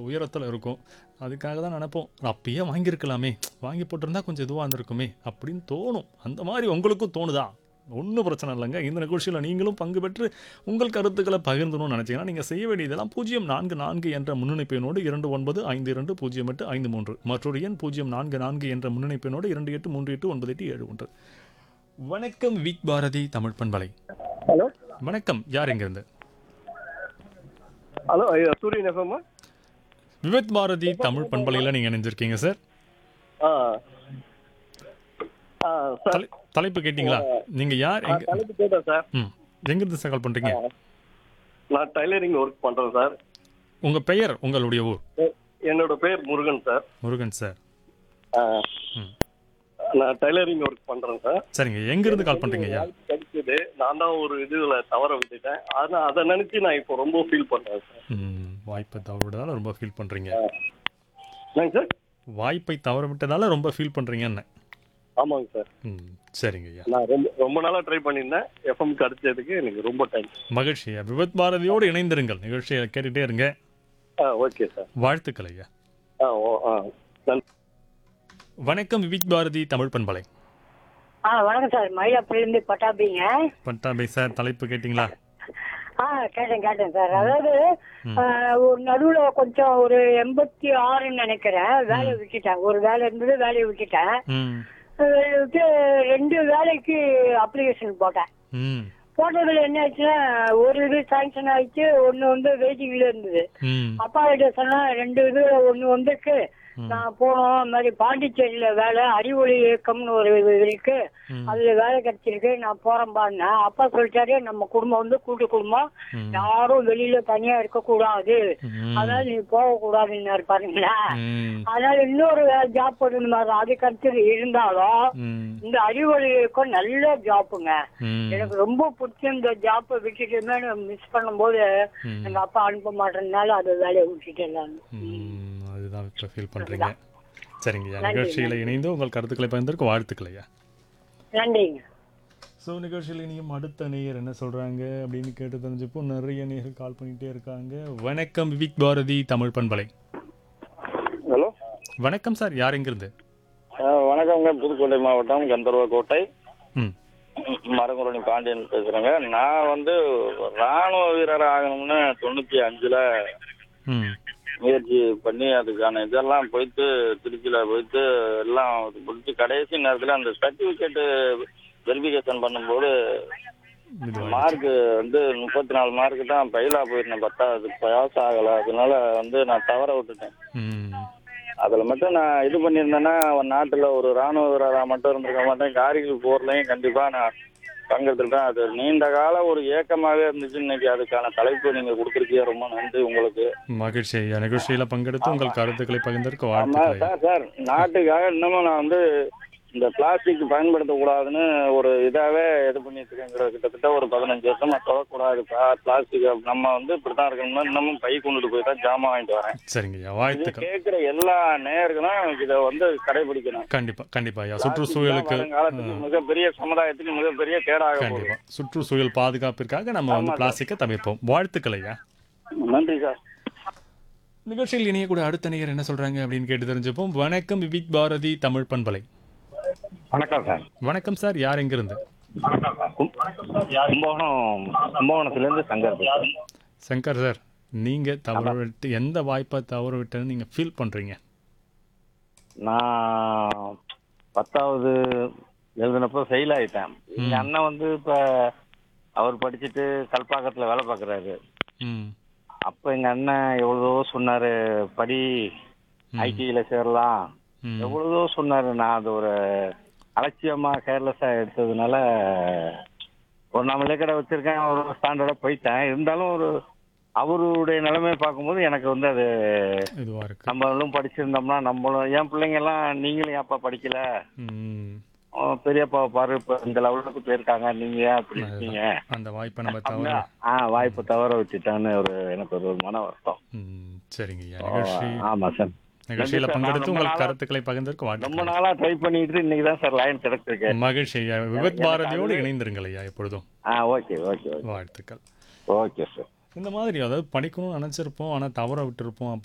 உயரத்தில் இருக்கும் அதுக்காக தான் நினைப்போம் அப்பயே வாங்கியிருக்கலாமே வாங்கி போட்டிருந்தா கொஞ்சம் இதுவாக இருந்திருக்குமே அப்படின்னு தோணும் அந்த மாதிரி உங்களுக்கும் தோணுதா ஒன்றும் பிரச்சனை இல்லைங்க இந்த நிகழ்ச்சியில் நீங்களும் பங்கு பெற்று உங்கள் கருத்துக்களை பகிர்ந்தணும்னு நினச்சிங்கன்னா நீங்கள் செய்ய வேண்டியதெல்லாம் பூஜ்ஜியம் நான்கு நான்கு என்ற முன்னணிப்பெண்ணோடு இரண்டு ஒன்பது ஐந்து இரண்டு பூஜ்ஜியம் எட்டு ஐந்து மூன்று மற்றொரு எண் பூஜ்ஜியம் நான்கு நான்கு என்ற முன்னணிப்பெண்ணோடு இரண்டு எட்டு மூன்று எட்டு ஒன்பது எட்டு ஏழு ஒன்று வணக்கம் விக் பாரதி தமிழ் பண்பலை ஹலோ வணக்கம் யார் எங்கிருந்து ஹலோ ஐயா, சூரியன் எஃப்எம்மா விவித் பாரதி தமிழ் பண்பலையில் நீங்கள் இணைஞ்சிருக்கீங்க சார் ஆ ஆ சார் தலை தலைப்பு கேட்டிங்களா நீங்கள் யார் ஆ, எங்க தலைப்பு கேட்டேன் சார் ம் எங்கிருந்து சார் கால் பண்ணுறீங்க நான் டைலரிங் ஒர்க் பண்றேன் சார் உங்கள் பெயர் உங்களுடைய ஊர் எ- என்னோட பேர் முருகன் சார் முருகன் சார் ஆ, ம் நான் டைலரிங் ஒர்க் பண்றேன் சார் சரிங்க எங்கிருந்து கால் பண்ணுறீங்க ஐயா வாய்ப்பு கிடைச்சது நான் தான் ஒரு இதுல தவற விட்டுட்டேன் ஆனா அதை நினைச்சு நான் இப்போ ரொம்ப ஃபீல் பண்றேன் சார் ம் வாய்ப்பை தவற விட்டதால ரொம்ப ஃபீல் பண்ணுறீங்க என்னங்க சார் வாய்ப்பை தவற விட்டதால ரொம்ப ஃபீல் பண்ணுறீங்கன்னு ஆமாங்க சார் ம் சரிங்க ஐயா நான் ரொம்ப ரொம்ப நாளா ட்ரை பண்ணியிருந்தேன் எஃப்எம் கிடைச்சதுக்கு எனக்கு ரொம்ப தேங்க்ஸ் மகிழ்ச்சி ஐயா விவித் பாரதியோடு இணைந்திருங்கள் நிகழ்ச்சியை கேட்டுகிட்டே இருங்க ஆ ஓகே சார் வாழ்த்துக்கள் ஐயா ஆ ஓ ஆ நன்றி வணக்கம் விவித் பாரதி தமிழ் பண்பலை ஆ வணக்கம் சார் மயிலாப்பூர்லேருந்து பட்டாபிங்க பட்டாபை சார் தலைப்பு கேட்டிங்களா ஆ கேட்டேன் கேட்டேன் சார் அதாவது ஆ, ஒரு நடுவில் கொஞ்சம் ஒரு எண்பத்தி ஆறுன்னு நினைக்கிறேன் வேலையை விட்டுட்டேன் ஒரு வேலை இருந்தது வேலையை விட்டுட்டேன் ம் வேலையை விட்டு ரெண்டு வேலைக்கு அப்ளிகேஷன் போட்டேன் ம் போட்டதுல என்ன ஆச்சுன்னா ஒரு இது சாங்ஷன் ஆயிடுச்சு ஒன்று வந்து வெயிட்டிங்ல இருந்தது ம் அப்பா கிட்ட சொன்னா ரெண்டு இது ஒன்று வந்திருக்கு நான் போனோம் இந்த மாதிரி பாண்டிச்சேரியில வேலை அறிவொளி இயக்கம்னு ஒரு இது இருக்கு ம். அதுல வேலை கிடைச்சிருக்கு நான் போறேன் பாருங்க அப்பா சொல்லிட்டாரு நம்ம குடும்பம் வந்து கூட்டு குடும்பம் ம். யாரும் வெளியில தனியா இருக்க கூடாது ம். அதனால நீ போக கூடாதுன்னு பாருங்களா ம் அதனால இன்னொரு ஜாப் போட்டுருந்தாரு அதுக்கு அடுத்தது இருந்தாலும் ம் இந்த அறிவொளி இயக்கம் நல்ல ஜாப்புங்க ம் எனக்கு ரொம்ப பிடிச்ச இந்த ஜாப்பை விட்டுட்டுமே மிஸ் பண்ணும்போது ம். எங்க அப்பா அனுப்ப மாட்டேறதுனால அது வேலையை விட்டுட்டேன் நான் ம், அதுதான் இப்போ ஃபீல் பண்ணுறீங்க சரிங்கய்யா நிகழ்ச்சியில் இணைந்து உங்கள் கருத்துக்களை பகிர்ந்ததற்கு வாழ்த்துக்கள் ஐயா நன்றிங்க ஸோ நிகழ்ச்சியில் இனியும் அடுத்த நேயர் என்ன சொல்கிறாங்க அப்படின்னு கேட்டு தெரிஞ்சப்போ நிறைய நேயர்கள் கால் பண்ணிகிட்டே இருக்காங்க வணக்கம் விக் பாரதி தமிழ் பண்பலை ஹலோ வணக்கம் சார் யார் எங்கிருந்து வணக்கங்க புதுக்கோட்டை மாவட்டம் கந்தர்வ கோட்டை ம் மரங்குரணி பாண்டியன் பேசுறேங்க நான் வந்து ராணுவ வீரர் ஆகணும்னு தொண்ணூத்தி அஞ்சுல ம் முயற்சி பண்ணி அதுக்கான இதெல்லாம் போயிட்டு திருச்சியில போயிட்டு எல்லாம் முடிச்சு கடைசி நேரத்துல அந்த சர்டிபிகேட் வெரிஃபிகேஷன் பண்ணும்போது இது மார்க் வந்து முப்பத்தி நாலு மார்க் தான் பயிலா போயிருந்தேன் பத்தாவது பாஸ் ஆகல அதனால வந்து நான் தவற விட்டுட்டேன் ம் அதுல மட்டும் நான் இது பண்ணியிருந்தேன்னா நாட்டுல ஒரு ராணுவ வீரரா மட்டும் இருந்திருக்க மாட்டேன் கார்கில் போர்லயும் கண்டிப்பா நான் பங்கெடுத்திருப்பேன் அது நீண்ட கால ஒரு ஏக்கமாவே இருந்துச்சு இன்னைக்கு அதுக்கான தலைப்பு நீங்க கொடுத்துருக்கீங்க ரொம்ப நன்றி உங்களுக்கு மகிழ்ச்சி ஐயா நிகழ்ச்சியில் பங்கெடுத்து உங்கள் கருத்துக்களை பகிர்ந்ததற்கு ஆமா வாழ்த்துக்கள் ஐயா சார் சார் நாட்டுக்காக இன்னமும் நான் வந்து இந்த பிளாஸ்டிக் பயன்படுத்தக்கூடாதுன்னு ஒரு இதாவே இது பண்ணிட்டு இருக்கேன் கிட்டத்தட்ட ஒரு பதினஞ்சு வருஷமா தொடக்கூடாது பிளாஸ்டிக் நம்ம வந்து இப்படித்தான் இருக்கணும்னா இன்னமும் பை கொண்டுட்டு போய் தான் ஜாமான் வாங்கிட்டு வரேன் சரிங்க ஐயா இது வாழ்த்துக்கள் கேட்கிற எல்லா நேயர்களும் இதை வந்து கடைபிடிக்கணும் கண்டிப்பாக கண்டிப்பாக ஐயா சுற்றுச்சூழலுக்கு காலத்துக்கு மிகப்பெரிய சமுதாயத்துக்கு மிகப்பெரிய கேடாக போகுது கண்டிப்பாக சுற்றுச்சூழல் பாதுகாப்பிற்காக நம்ம வந்து பிளாஸ்டிக்கை தவிர்ப்போம் வாழ்த்துக்கள் ஐயா நன்றி சார் நிகழ்ச்சியில் இணையக்கூடிய அடுத்த நேயர் என்ன சொல்றாங்க அப்படின்னு கேட்டு தெரிஞ்சுப்போம் வணக்கம் விவிக் பாரதி தமிழ் பண்பலை வணக்கம் சார் வணக்கம் சார் யார் எங்கிருந்து கும்பகோணம் கும்பகோணத்துலேருந்து சங்கர் பேசுறேன். சங்கர் சார் நீங்க தவற விட்டு எந்த வாய்ப்பை தவற விட்டேன்னு நீங்க ஃபீல் பண்றீங்க நான் பத்தாவது எழுதினப்போ ஃபெயில் ஆயிட்டேன் எங்க அண்ணன் வந்து இப்ப அவர் படிச்சுட்டு கல்பாக்கத்துல வேலை பார்க்கறாரு ம் அப்ப எங்க அண்ணன் எவ்வளவோ சொன்னாரு படி ஐடில சேரலாம் ம். எவ்வளவோ சொன்னாரு நான் அது ஒரு அலட்சியமா கேர்லெஸ்ஸா எடுத்ததுனால ஒரு நம்மளே கடை வச்சிருக்கேன் ஒரு ஸ்டாண்டர்டா போயிட்டேன் இருந்தாலும் ஒரு அவருடைய நிலைமையை பார்க்கும்போது எனக்கு வந்து அது இதுவா இருக்கு நம்மளும் படிச்சிருந்தோம்னா நம்மளும் என் பிள்ளைங்க எல்லாம் நீங்களும் ஏன்ப்பா படிக்கல ம் அவன் பெரியப்பாவை பாரு இப்ப இந்த லெவலுக்கு போயிருக்காங்க நீங்க ஏன் அப்படி இருக்கீங்க அந்த வாய்ப்பை நம்ம தவற ஆ வாய்ப்பு தவற வச்சுட்டான்னு ஒரு எனக்கு ஒரு ஒரு மன வருத்தம் ம் சரிங்க ஐயா நிகழ்ச்சி ஆமா சார் நிகழ்ச்சியில நன்றி சார். பங்கெடுத்து நான் ரொம்ப உங்கள் நாளா- கருத்துக்களை பகிர்ந்ததற்கு ரொம்ப வாழ்த்துக்கள் நாளா ட்ரை பண்ணிட்டு இன்னைக்கு தான் சார் லைன் கிடைச்சிருக்கு மகிழ்ச்சி ஐயா விபத் பாரதியோடு இணைந்திருங்கள் ஐயா எப்பொழுதும் ஆ ஓகே ஓகே ஓகே வாழ்த்துக்கள் ஓகே சார் இந்த மாதிரி அதாவது படிக்கணும்னு நினச்சிருப்போம் ஆனால் தவற விட்டுருப்போம்